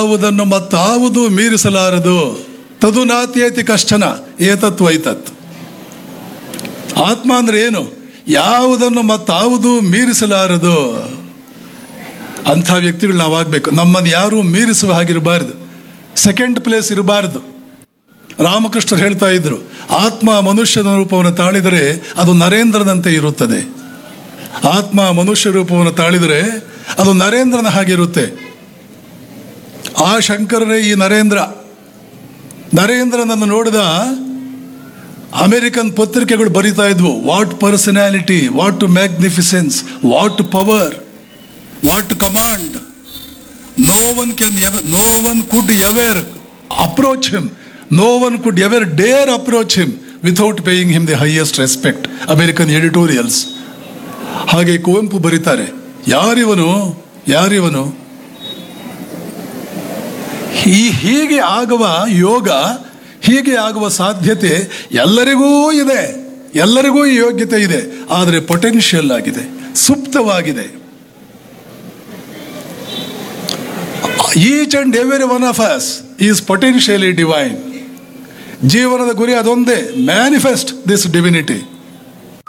ಯಾವುದನ್ನು ಮತ್ತಾವುದು ಮೀರಿಸಲಾರದು ತದು ನಾತ್ಯೇತಿ ಕಷ್ಟನ ಏತತ್ ವೈತತ್ ಆತ್ಮ ಅಂದ್ರೆ ಏನು ಯಾವುದನ್ನು ಮತ್ತಾವುದು ಮೀರಿಸಲಾರದು ಅಂಥ ವ್ಯಕ್ತಿಗಳು ನಾವಾಗಬೇಕು ನಮ್ಮನ್ನು ಯಾರೂ ಮೀರಿಸುವ ಹಾಗಿರಬಾರ್ದು ಸೆಕೆಂಡ್ ಪ್ಲೇಸ್ ಇರಬಾರ್ದು ರಾಮಕೃಷ್ಣರು ಹೇಳ್ತಾ ಇದ್ರು ಆತ್ಮ ಮನುಷ್ಯನ ರೂಪವನ್ನು ತಾಳಿದರೆ ಅದು ನರೇಂದ್ರನಂತೆ ಇರುತ್ತದೆ ಆತ್ಮ ಮನುಷ್ಯ ರೂಪವನ್ನು ತಾಳಿದರೆ ಅದು ನರೇಂದ್ರನ ಹಾಗಿರುತ್ತೆ ಆ ಶಂಕರರೇ ಈ ನರೇಂದ್ರ ನರೇಂದ್ರನನ್ನು ನೋಡಿದ ಅಮೆರಿಕನ್ ಪತ್ರಿಕೆಗಳು ಬರಿತಾ ಇದ್ವು what personality what magnificence what power what command no one can no one could ever approach him no one could ever dare approach him without paying him the highest respect American editorials ಹಾಗೆ ಕುವೆಂಪು ಬರೀತಾರೆ ಯಾರಿವನು ಯಾರಿವನು ಈ ಹೀಗೆ ಆಗುವ ಯೋಗ ಹೀಗೆ ಆಗುವ ಸಾಧ್ಯತೆ ಎಲ್ಲರಿಗೂ ಇದೆ ಎಲ್ಲರಿಗೂ ಈ ಯೋಗ್ಯತೆ ಇದೆ ಆದರೆ ಪೊಟೆನ್ಷಿಯಲ್ ಆಗಿದೆ ಸುಪ್ತವಾಗಿದೆ each and every one of us is potentially divine ಜೀವನದ ಗುರಿ ಅದೊಂದೇ ಮ್ಯಾನಿಫೆಸ್ಟ್ ದಿಸ್ ಡಿವಿನಿಟಿ